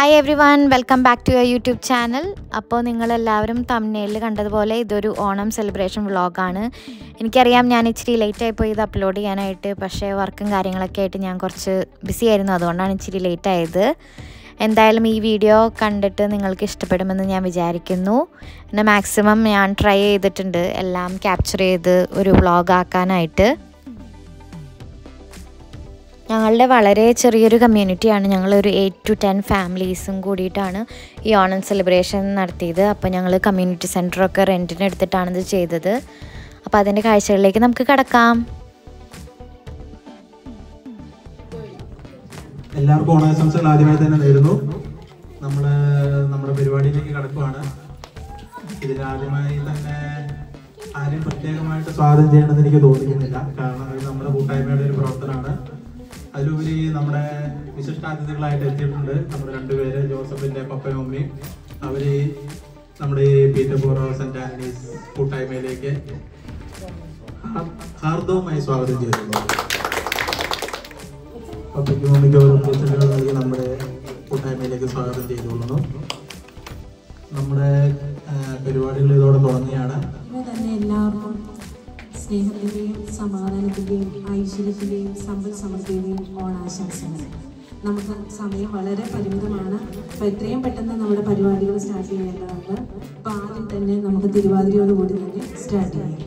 Hi everyone welcome back to your YouTube channel അപ്പോൾ നിങ്ങളെല്ലാവരും തമ്മിൽ കണ്ടതുപോലെ ഇതൊരു ഓണം സെലിബ്രേഷൻ വ്ളോഗാണ് എനിക്കറിയാം ഞാൻ ഇച്ചിരി ലേറ്റ് ആയിപ്പോയി ഇത് അപ്ലോഡ് ചെയ്യാനായിട്ട് പക്ഷേ വർക്കും കാര്യങ്ങളൊക്കെ ആയിട്ട് ഞാൻ കുറച്ച് ബിസി ആയിരുന്നു അതുകൊണ്ടാണ് ഇച്ചിരി ലേറ്റ് ആയത് എന്തായാലും ഈ വീഡിയോ കണ്ടിട്ട് നിങ്ങൾക്ക് ഇഷ്ടപ്പെടുമെന്ന് ഞാൻ വിചാരിക്കുന്നു പിന്നെ മാക്സിമം ഞാൻ ട്രൈ ചെയ്തിട്ടുണ്ട് എല്ലാം ക്യാപ്ചർ ചെയ്ത് ഒരു വ്ളോഗ് ആക്കാനായിട്ട് ഞങ്ങളുടെ വളരെ ചെറിയൊരു കമ്മ്യൂണിറ്റിയാണ് ഞങ്ങളൊരു എയ്റ്റ് ടു ടെൻ ഫാമിലീസും കൂടിയിട്ടാണ് ഈ ഓണം സെലിബ്രേഷൻ നടത്തിയത് അപ്പോൾ ഞങ്ങൾ കമ്മ്യൂണിറ്റി സെൻറ്ററൊക്കെ റെൻറ്റിന് എടുത്തിട്ടാണ് ഇത് ചെയ്തത് അപ്പോൾ അതിൻ്റെ കാഴ്ചകളിലേക്ക് നമുക്ക് കിടക്കാം എല്ലാവർക്കും ഓണാശംസകൾ ആദ്യമായി തന്നെ നേരുന്നു നമ്മൾ നമ്മുടെ പരിപാടിയിലേക്ക് കടക്കുവാണ് ഇതിൽ ആദ്യമായി തന്നെ ആരും പ്രത്യേകമായിട്ട് സ്വാഗതം ചെയ്യണമെന്ന് എനിക്ക് തോന്നിക്കുന്നില്ല കാരണം ഇത് നമ്മുടെ കൂട്ടായ്മയുടെ ഒരു പ്രവർത്തനമാണ് അതിലുപരി നമ്മുടെ വിശിഷ്ടാതിഥികളായിട്ട് എത്തിയിട്ടുണ്ട് നമ്മുടെ രണ്ടുപേര് ജോസഫിന്റെ പപ്പയും അമ്മയും അവര് നമ്മുടെ ഈ പീറ്റർപൂർ സെന്റ് ആന്റണീസ് കൂട്ടായ്മയിലേക്ക് ഹാ- ഹാർദവമായി സ്വാഗതം ചെയ്യുന്നു പപ്പയ്ക്കും മമ്മിക്കും ഓരോ പൂച്ചകൾ നൽകി നമ്മുടെ കൂട്ടായ്മയിലേക്ക് സ്വാഗതം ചെയ്തുകൊള്ളുന്നു നമ്മുടെ ആ, പരിപാടികൾ ഇതോടെ തുടങ്ങിയാണ് ഇന്ന് തന്നെ എല്ലാവർക്കും സ്നേഹത്തിൻ്റെയും സമാധാനത്തിൻ്റെയും ഐശ്വര്യത്തിൻ്റെയും സമ്പൽ സമൃദ്ധിയുടെയും ഓണാശംസകൾ നമുക്ക് സമയം വളരെ പരിമിതമാണ് അപ്പോൾ എത്രയും പെട്ടെന്ന് നമ്മുടെ പരിപാടികൾ സ്റ്റാർട്ട് ചെയ്യേണ്ടതുണ്ട് അപ്പോൾ ആദ്യം തന്നെ നമുക്ക് തിരുവാതിരയോടുകൂടി തന്നെ സ്റ്റാർട്ട് ചെയ്യാം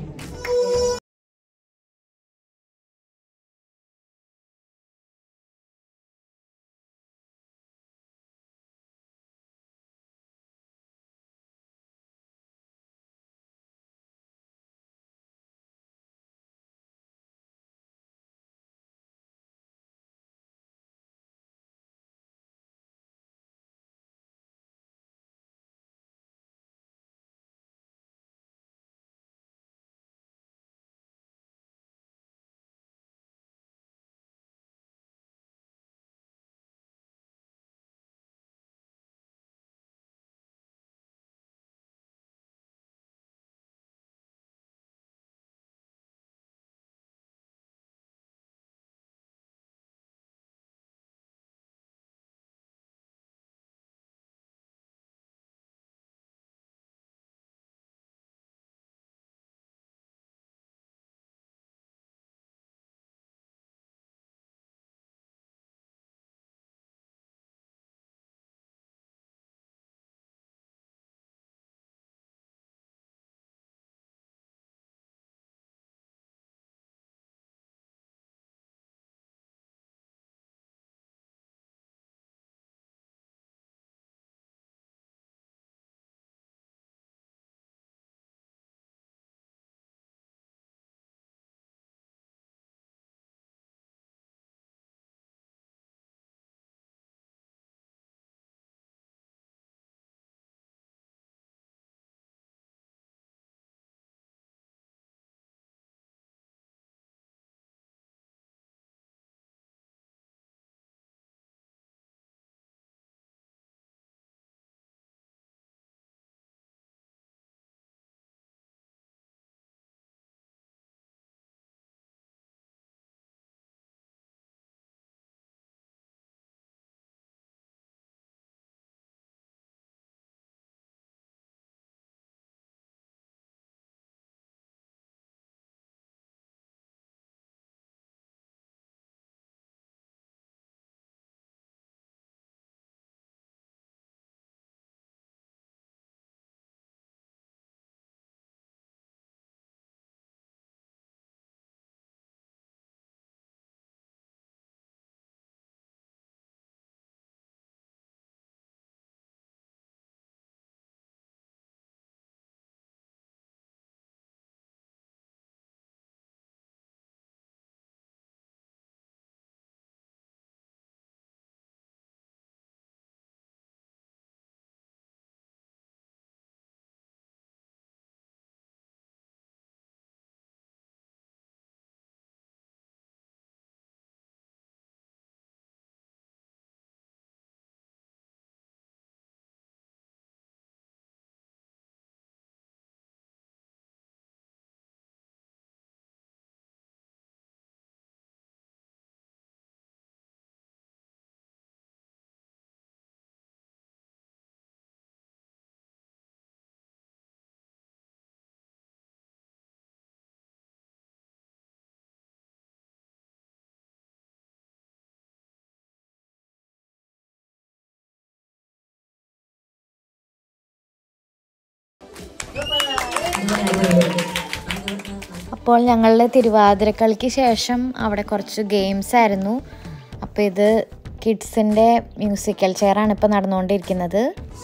അപ്പോൾ ഞങ്ങളുടെ തിരുവാതിരക്കളിക്ക് ശേഷം അവിടെ കുറച്ച് ഗെയിംസ് ആയിരുന്നു അപ്പോൾ ഇത് കിഡ്സിൻ്റെ മ്യൂസിക്കൽ ചെയറാണ് ഇപ്പോൾ നടന്നുകൊണ്ടിരിക്കുന്നത്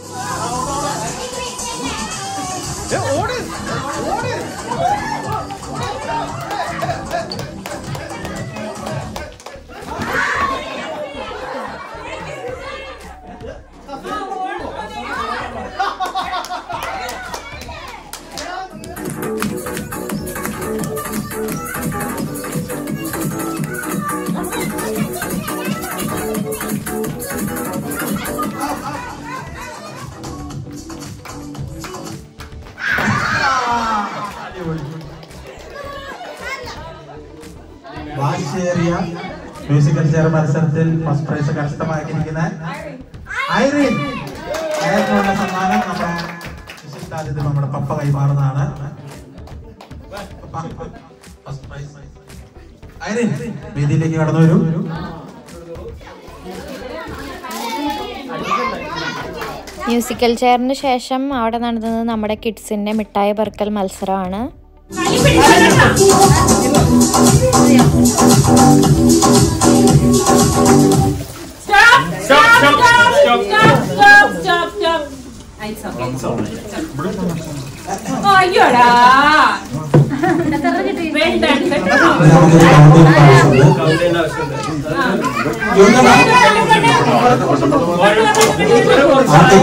വാശിയേറിയ മ്യൂസിക്കൽ ചെയർ മത്സരത്തിൽ ഫസ്റ്റ് പ്രൈസ് കരസ്ഥമാക്കിയിരിക്കുന്ന ഐറിൻ ഐറിനുള്ള സമ്മാനം നമ്മുടെ വിശിഷ്ടാതിഥി നമ്മുടെ പപ്പ കൈമാറുന്നതാണ് ഫസ്റ്റ് പ്രൈസ് ഐറിൻ വേദിയിലേക്ക് കടന്നു വരൂ മ്യൂസിക്കൽ ചെയറിന് ശേഷം അവിടെ നടന്നത് നമ്മുടെ കിഡ്സിൻ്റെ മിഠായി പെറുക്കൽ മത്സരമാണ് Stop! Stop! Stop! Stop! Stop! Stop! Stop! അയ്യോടാ വേണ്ട കേട്ടോ നമുക്കൊരു കൗണ്ടിംഗ് ആവശ്യമുണ്ട് യോഗ്യത ആദ്യ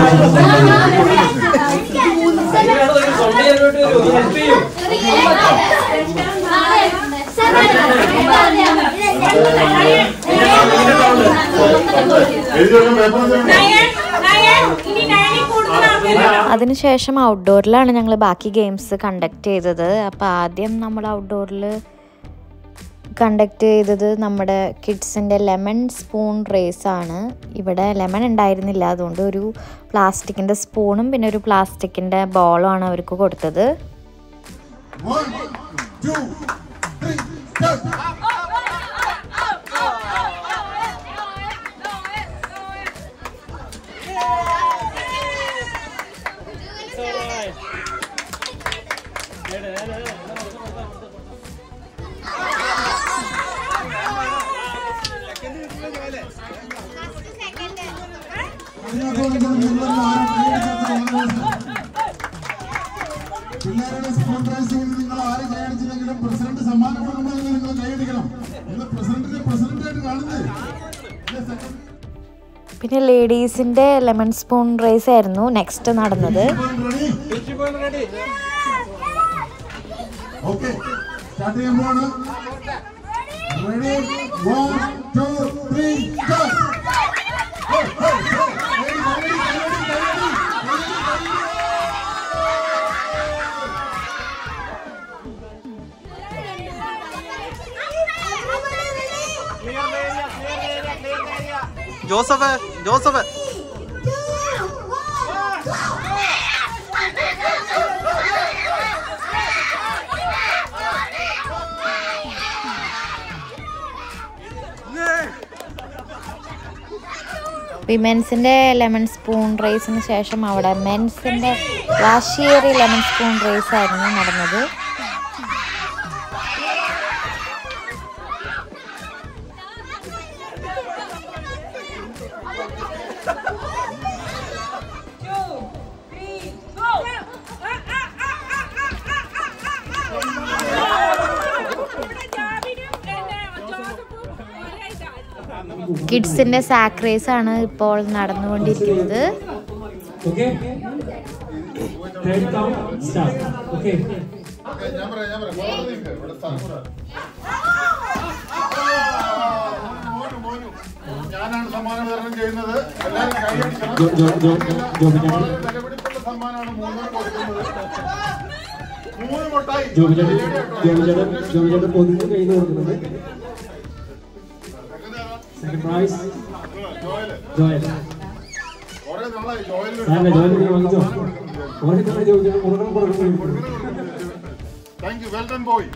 നയൻ നയൻ ഇനി നയനിൽ കൂടുതൽ ആൾക്കാരുണ്ടോ അതിനുശേഷം ഔട്ട്ഡോറിലാണ് ഞങ്ങൾ ബാക്കി ഗെയിംസ് കണ്ടക്ട് ചെയ്തത് അപ്പോൾ ആദ്യം നമ്മൾ ഔട്ട്ഡോറിൽ കണ്ടക്ട് ചെയ്തത് നമ്മുടെ കിഡ്സിൻ്റെ ലെമൺ സ്പൂൺ റേസ് ആണ് ഇവിടെ ലെമൺ ഉണ്ടായിരുന്നില്ല അതുകൊണ്ട് ഒരു പ്ലാസ്റ്റിക്കിൻ്റെ സ്പൂണും പിന്നെ ഒരു പ്ലാസ്റ്റിക്കിൻ്റെ ബോളും ആണ് അവർക്ക് കൊടുത്തത് പിള്ളേരുടെ സ്പൂൺ റൈസിംഗിൽ നിങ്ങൾ ആര് കൈയടിച്ചില്ലെങ്കിലും പ്രസിഡന്റ് സമ്മാനം കൊടുക്കുമ്പോൾ നിങ്ങൾ കൈയടിക്കണം നിങ്ങൾ പ്രസിഡന്റിനെ പ്രസിഡന്റായിട്ട് കാണുന്നത് ഇല്ല, secretary പിന്നെ ലേഡീസിൻ്റെ ലെമൺ സ്പൂൺ റേസ് ആയിരുന്നു നെക്സ്റ്റ് നടന്നത് ready? Okay, start ചെയ്യുമ്പോഴാണ് ready one two three go. Go, go, go. Ready, ready, ready, ready, ready, ready. Joseph Joseph വിമൻസിൻ്റെ ലെമൺ സ്പൂൺ റേസിന് ശേഷം അവിടെ മെൻസിൻ്റെ വാശിയേറി ലെമൺ സ്പൂൺ റേസ് ആയിരുന്നു നടന്നത് കിഡ്സിൻ്റെ സാക്ക് റേസ് ആണ് ഇപ്പോൾ നടന്നുകൊണ്ടിരിക്കുന്നത് Okay? Third count, start. Okay. Okay, ഞാൻ പറയാം ഞാൻ പറയാം മോനെ നിൽക്ക്. ഇവിടെ സ്ഥലം കൂടെ. മോനു, മോനു. ഞാനാണ് സമ്മാനം വിതരണം ചെയ്യുന്നത് എല്ലാവരും കൈയടിക്കണം ജോ- ജോ- ജോ- ജോബിനെ- വളരെ വിലപിടിപ്പുള്ള സമ്മാനമാണ് മൂന്നിന് കൊടുക്കുന്നത് മൂന്ന് മുട്ടായി ജോബിചേട്ടൻ ജോബിചേട്ടൻ ജോബിചേട്ടൻ പൊതുവെ കയ്യിൽ കൊടുക്കുന്നത് സെക്കൻഡ് പ്രൈസ് ജോയൽ കുറെ നാളായി ജോയലിന് സാറിന്റെ ജോയൽ നീ വാങ്ങിച്ചോ ഓരോ തവണ ജോബിചേട്ടൻ കൊടുക്കണം കൊടുക്കണം thank you well done boy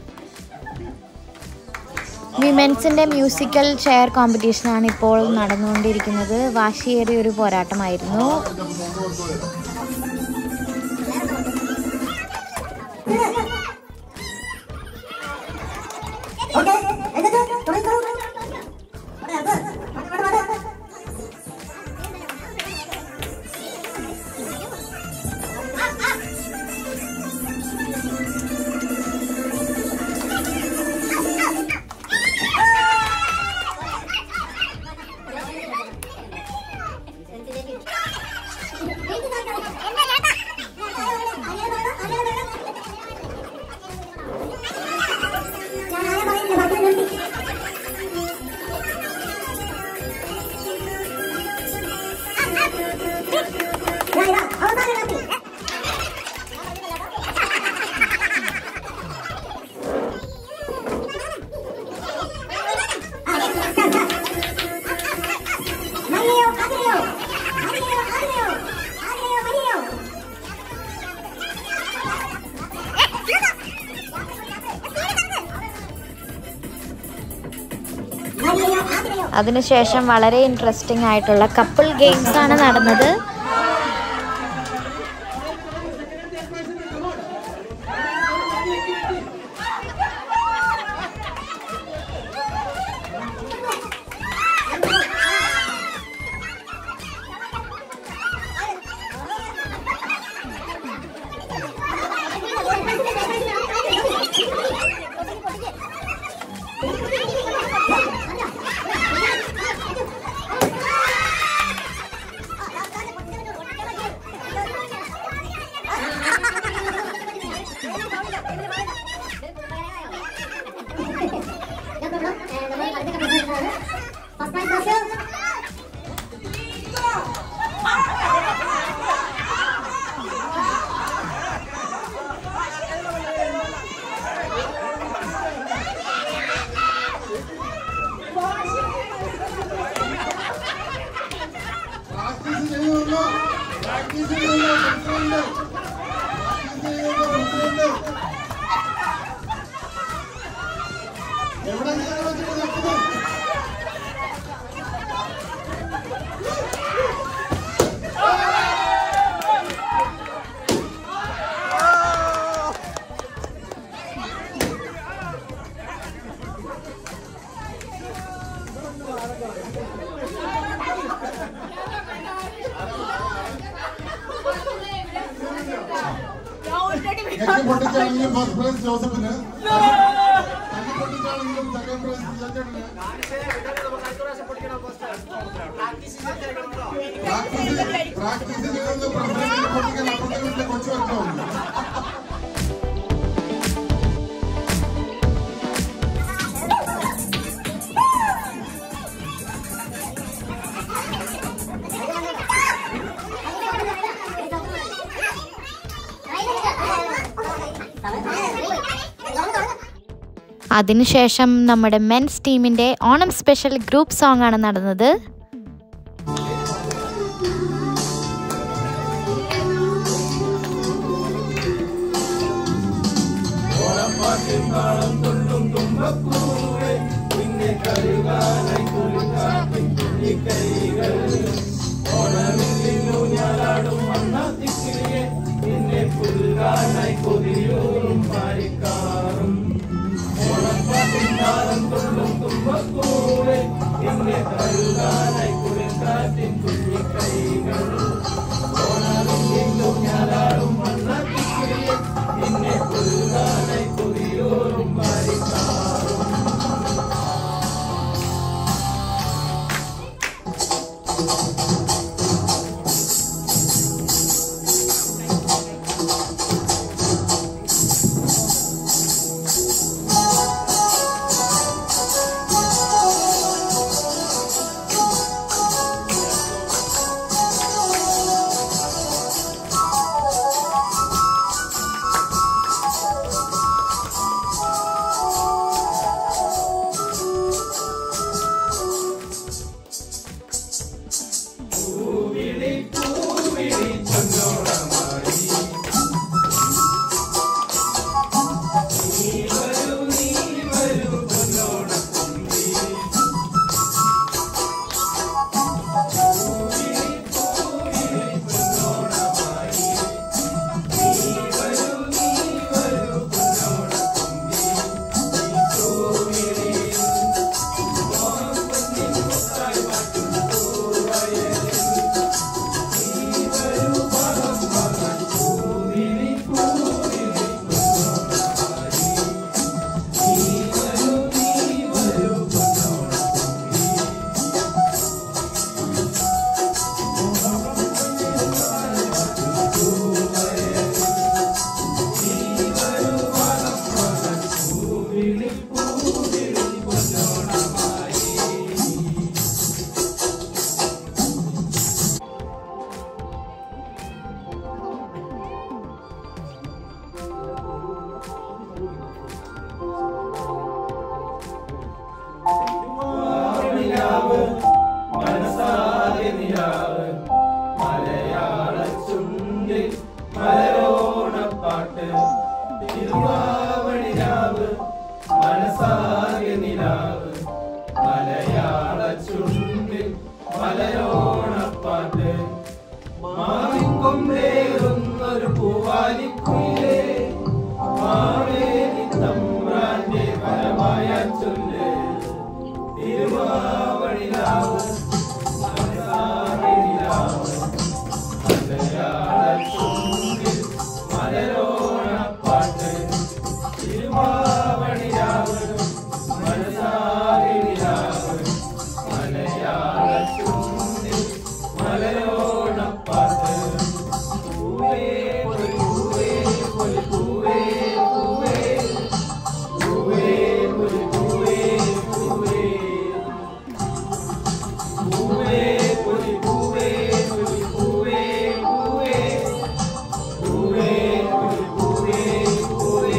വിമൻസിൻ്റെ മ്യൂസിക്കൽ ചെയർ കോമ്പറ്റീഷനാണ് ഇപ്പോൾ നടന്നുകൊണ്ടിരിക്കുന്നത് വാശിയേറിയ ഒരു പോരാട്ടമായിരുന്നു അതിനുശേഷം വളരെ ഇൻട്രസ്റ്റിംഗ് ആയിട്ടുള്ള കപ്പിൾ ഗെയിംസ് ആണ് നടന്നത് പ്രാക്ടീസ് ചെയ്യുമല്ലോ പ്രാക്ടീസ് ചെയ്യുമല്ലോ പ്രസിഡന്റ് പ്രാക്ടീസ് ചെയ്യുമല്ലോ പ്രസിഡന്റ് എവിടെ നിങ്ങൾ വെച്ചിട്ട് നിൽക്കുന്നത് ഞെക്കി പൊട്ടിച്ചാണെങ്കിലും ഫസ്റ്റ് പ്രൈസ് ജോസഫിന് തല്ലി പൊട്ടിച്ചാണെങ്കിലും സെക്കൻഡ് പ്രൈസ് ചേട്ടന് പ്രാക്ടീസ് പ്രാക്ടീസ് ചെയ്യുന്നത് പ്രസിഡന്റിനെ പൊട്ടിക്കാൻ അപ്പുറത്തെ വീട്ടിലെ കൊച്ചു വർക്കാവുന്നു അതിനുശേഷം നമ്മുടെ മെൻസ് ടീമിൻ്റെ ഓണം സ്പെഷ്യൽ ഗ്രൂപ്പ് സോങ് ആണ് നടന്നത് തിരുവാവണിരാവ് മനസാകെ നിലാവ് മലയാള ചുണ്ടിൽ മലയോണപ്പാട്ട് മാറിക്കൊണ്ടേറുന്നൊരു പൂവാലിക്കുയിലേ മാവേലി തമ്പ്രാന്റെ പരമായ ചൊല്ല് തിരുവാവണിരാവ് മനസാകെ നിലാവ് മലയാള ചുണ്ടിൽ മലരോണപ്പാട്ട് തിരുവാവണിരാവ് മനസാകെ നിലാവ് മലയാള ചുണ്ടിൽ മലരോണപ്പാട്ട് പൂവേ പൊലി പൂവേ പൊലി പൂവേ പൂവേ പൂവേ പൊലി പൂവേ പൂവേ പൂവേ പൊലി പൂവേ പൊലി പൂവേ പൂവേ പൂവേ പൊലി പൂവേ പൂവേ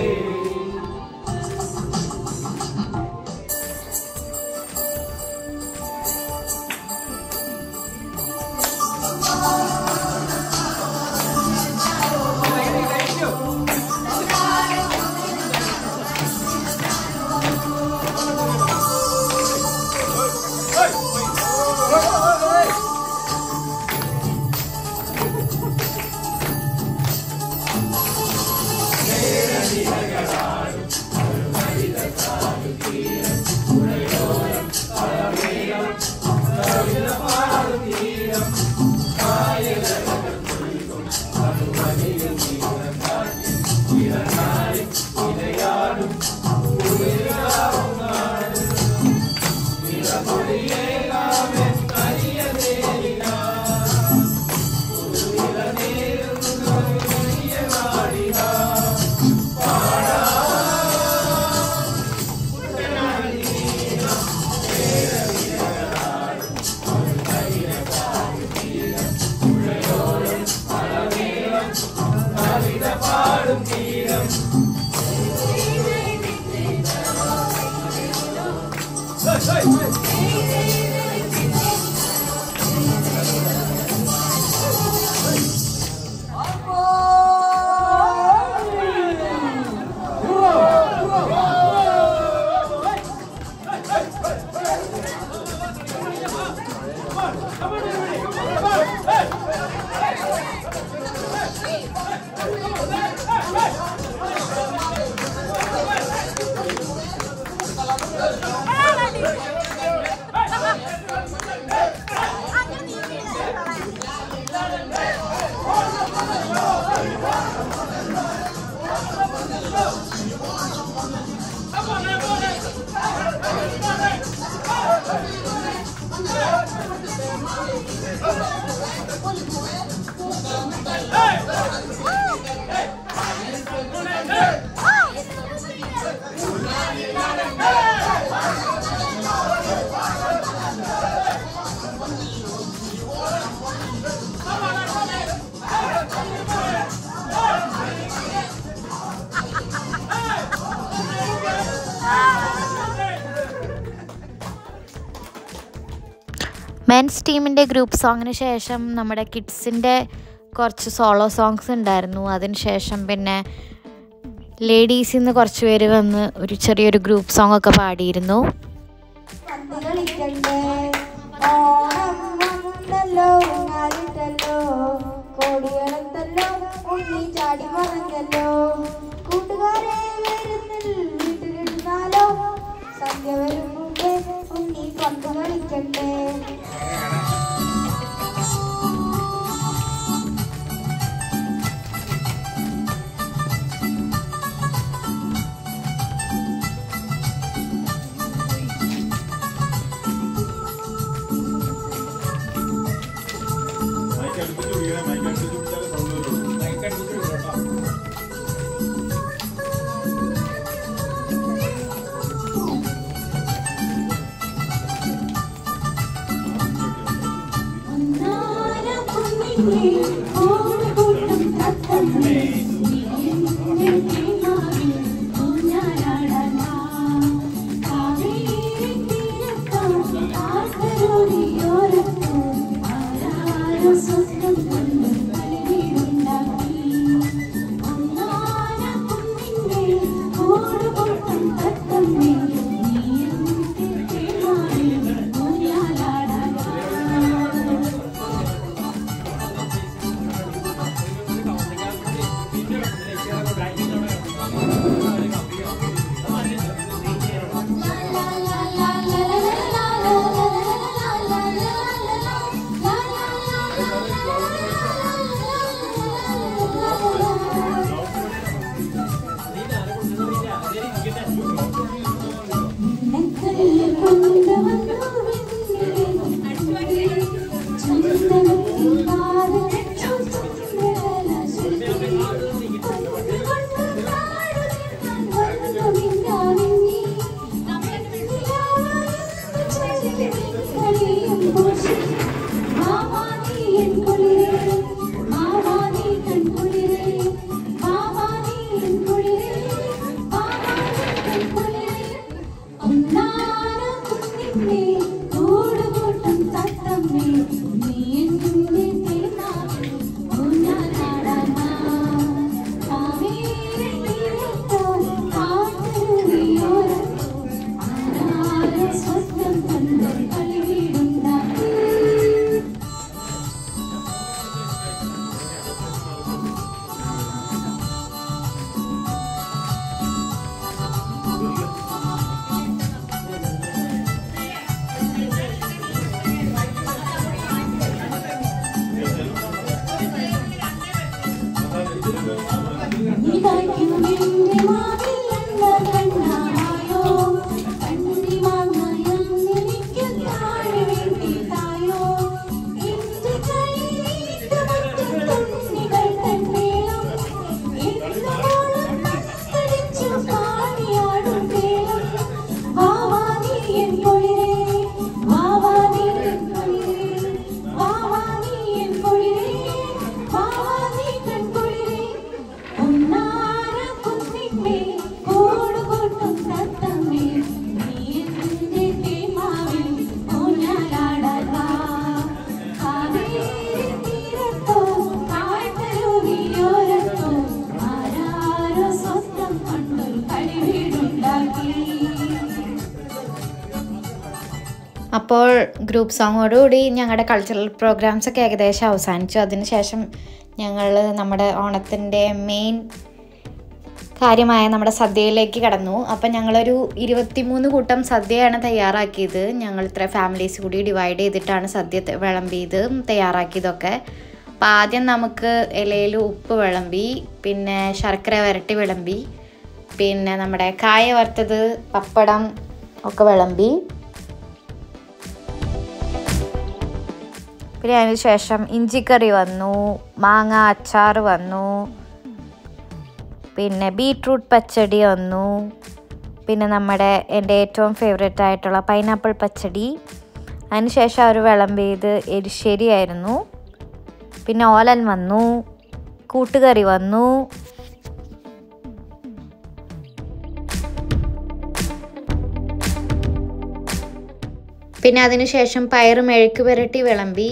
മെൻസ് ടീമിൻ്റെ ഗ്രൂപ്പ് സോങ്ങിന് ശേഷം നമ്മുടെ കിഡ്സിൻ്റെ കുറച്ച് സോളോ സോങ്സ് ഉണ്ടായിരുന്നു അതിന് ശേഷം പിന്നെ ലേഡീസിൽ നിന്ന് കുറച്ച് പേര് വന്ന് ഒരു ചെറിയൊരു ഗ്രൂപ്പ് സോങ് ഒക്കെ പാടിയിരുന്നു പന്ത് കളിക്കണ്ടേ ഓണം വന്നല്ലോ ഊഞ്ഞാലിട്ടല്ലോ കോടികളത്തല്ലോ ഉണ്ണി ചാടി മറഞ്ഞല്ലോ കൂട്ടുകാരെ വരുന്നിൽ വീട്ടിലിരുന്നാലോ സന്ധ്യ വരും മുമ്പേ ഉണ്ണി പന്ത് കളിക്കണ്ടേ സ്വന്തം കൂടുകൂട്ടും തത്തമ്മേ നീ എന്റെ തേന്മാവിൽ ഊഞ്ഞാലാടാൻ കൂടുകൂട്ടും തത്തമ്മേ നീ എന്റെ തേനാവിൽ ഊഞ്ഞാലാടാൻ കാവേരി തീരത്തോ കാട്ടരുവിയോരത്തോ ആരാരോ സ്വപ്നം കണ്ട് കളിവീടുണ്ടാക്കി ഒന്നാര കുന്നിന്മേ കൂടുകൂട്ടും തത്തമ്മേ നീ എന്റെ തേന്മാവിൽ ഊഞ്ഞാലാടാൻ വാ. കാവേരി തീരത്തോ കാട്ടരുവിയോരത്തോ ആരാരോ സ്വന്തം കണ്ടൊരു കളിവീടുണ്ടാക്കി അപ്പോൾ ഗ്രൂപ്പ് സോങ്ങോടുകൂടി ഞങ്ങളുടെ കൾച്ചറൽ പ്രോഗ്രാംസ് ഒക്കെ ഏകദേശം അവസാനിച്ചു അതിനുശേഷം ഞങ്ങൾ നമ്മുടെ ഓണത്തിൻ്റെ മെയിൻ കാര്യമായ നമ്മുടെ സദ്യയിലേക്ക് കടന്നു അപ്പം ഞങ്ങളൊരു ഇരുപത്തിമൂന്ന് കൂട്ടം സദ്യയാണ് തയ്യാറാക്കിയത് ഞങ്ങൾ ഇത്ര ഫാമിലീസ് കൂടി ഡിവൈഡ് ചെയ്തിട്ടാണ് സദ്യ ത- വിളമ്പിയത് തയ്യാറാക്കിയതൊക്കെ അപ്പം ആദ്യം നമുക്ക് ഇലയിൽ ഉപ്പ് വിളമ്പി പിന്നെ ശർക്കര വരട്ടി വിളമ്പി പിന്നെ നമ്മുടെ കായ വറുത്തത് പപ്പടം ഒക്കെ വിളമ്പി പിന്നെ അതിന് ശേഷം ഇഞ്ചിക്കറി വന്നു മാങ്ങ അച്ചാർ വന്നു പിന്നെ ബീട്രൂട്ട് പച്ചടി വന്നു പിന്നെ നമ്മുടെ എൻ്റെ ഏറ്റവും ഫേവറേറ്റ് ആയിട്ടുള്ള പൈനാപ്പിൾ പച്ചടി അതിന് ശേഷം അവർ വിളമ്പിയത് എരിശ്ശേരി ആയിരുന്നു പിന്നെ ഓലൻ വന്നു കൂട്ടുകറി വന്നു പിന്നെ അതിനുശേഷം പയറ് മെഴുക്ക് പുരട്ടി വിളമ്പി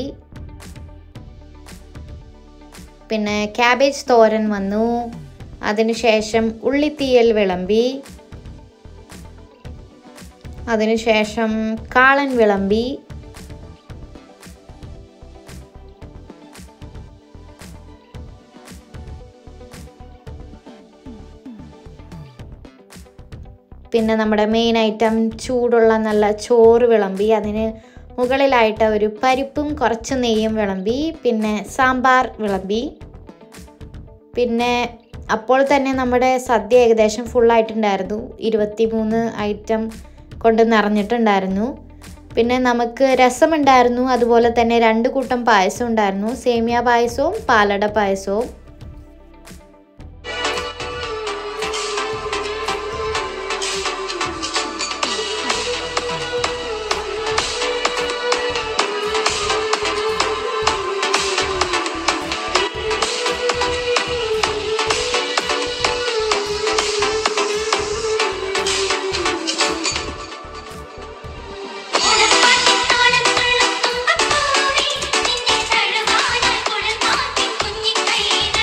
പിന്നെ ക്യാബേജ് തോരൻ വന്നു അതിനുശേഷം ഉള്ളിത്തീയൽ വിളമ്പി അതിനുശേഷം കാളൻ വിളമ്പി പിന്നെ നമ്മുടെ മെയിൻ ഐറ്റം ചൂടുള്ള നല്ല ചോറ് വിളമ്പി അതിന് മുകളിലായിട്ട് ഒരു പരിപ്പും കുറച്ച് നെയ്യും വിളമ്പി പിന്നെ സാമ്പാർ വിളമ്പി പിന്നെ അപ്പോൾ തന്നെ നമ്മുടെ സദ്യ ഏകദേശം ഫുള്ളായിട്ടുണ്ടായിരുന്നു ഇരുപത്തി മൂന്ന് ഐറ്റം കൊണ്ട് നിറഞ്ഞിട്ടുണ്ടായിരുന്നു പിന്നെ നമുക്ക് രസമുണ്ടായിരുന്നു അതുപോലെ തന്നെ രണ്ട് കൂട്ടം പായസം ഉണ്ടായിരുന്നു സേമിയ പായസവും പാലട പായസവും നിന്നെ തഴുവാനായി കുളിർമാറ്റി കുഞ്ഞിക്കൈ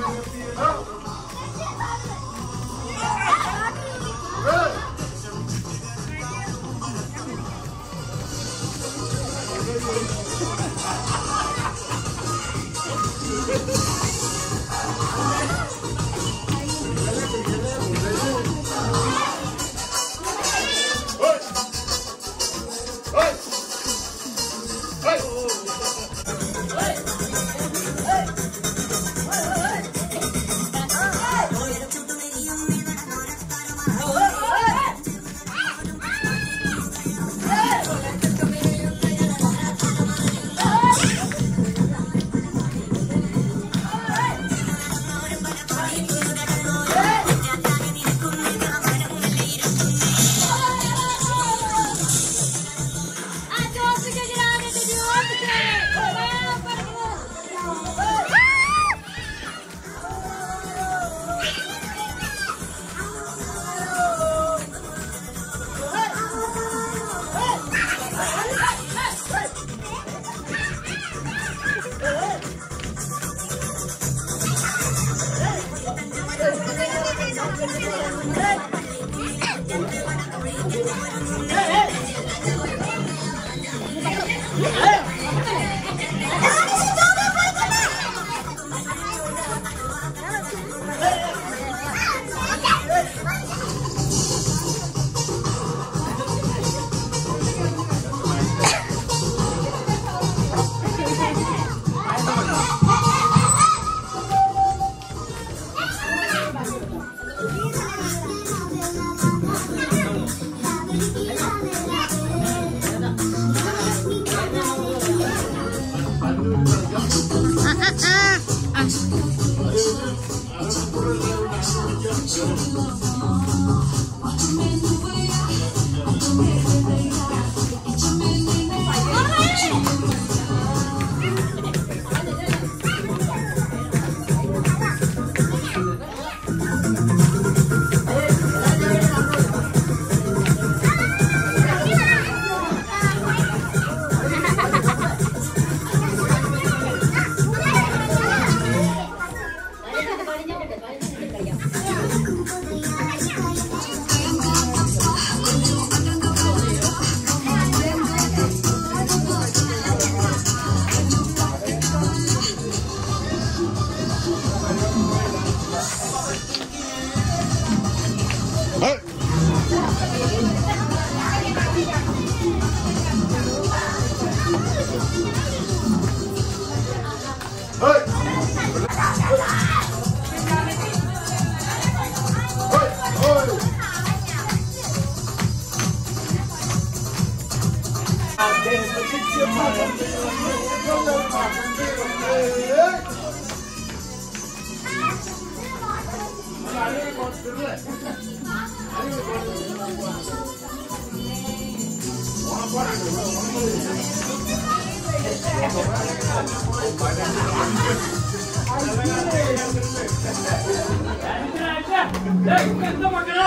എന്താ മക്കളെ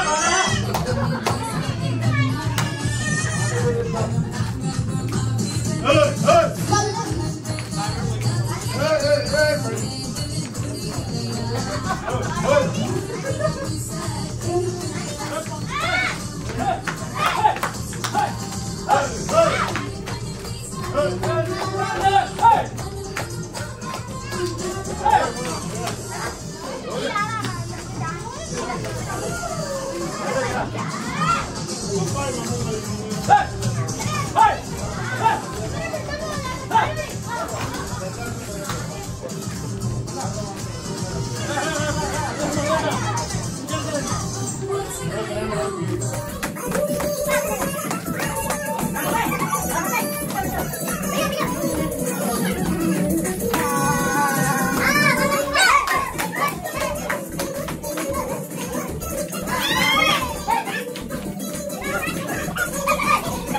Hey!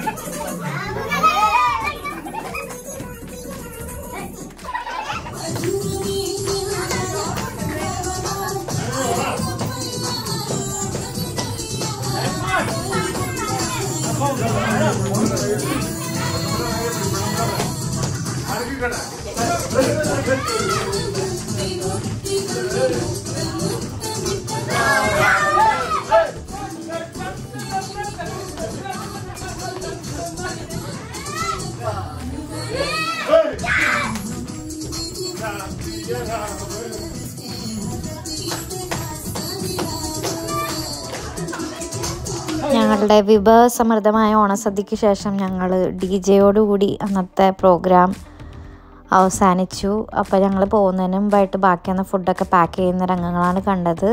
ഞങ്ങളുടെ വിഭവസമൃദ്ധമായ ഓണസദ്യക്ക് ശേഷം ഞങ്ങൾ ഡി ജെയോടുകൂടി അന്നത്തെ പ്രോഗ്രാം അവസാനിച്ചു അപ്പോൾ ഞങ്ങൾ പോകുന്നതിന് മുമ്പായിട്ട് ബാക്കി വന്ന ഫുഡൊക്കെ പാക്ക് ചെയ്യുന്ന രംഗങ്ങളാണ് കണ്ടത്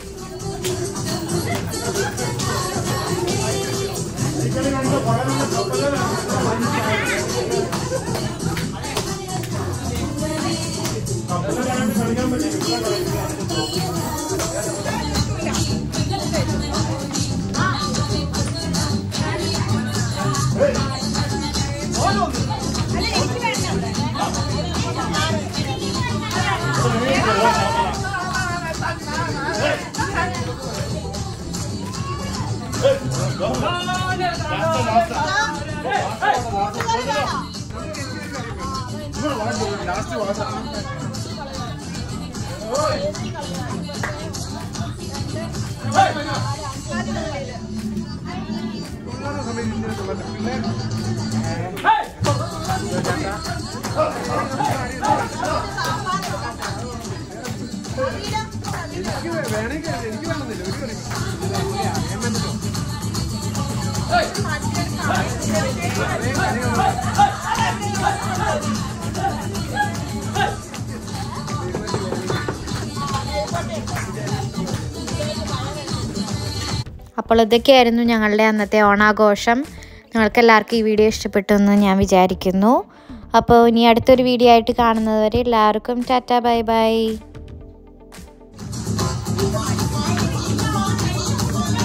അപ്പോൾ ഇതൊക്കെയായിരുന്നു ഞങ്ങളുടെ അന്നത്തെ ഓണാഘോഷം നിങ്ങൾക്ക് എല്ലാവർക്കും ഈ വീഡിയോ ഇഷ്ടപ്പെട്ടു എന്ന് ഞാൻ വിചാരിക്കുന്നു അപ്പോൾ ഇനി അടുത്തൊരു വീഡിയോ ആയിട്ട് കാണുന്നത് വരെ എല്ലാവർക്കും ടാറ്റ ബൈ ബൈ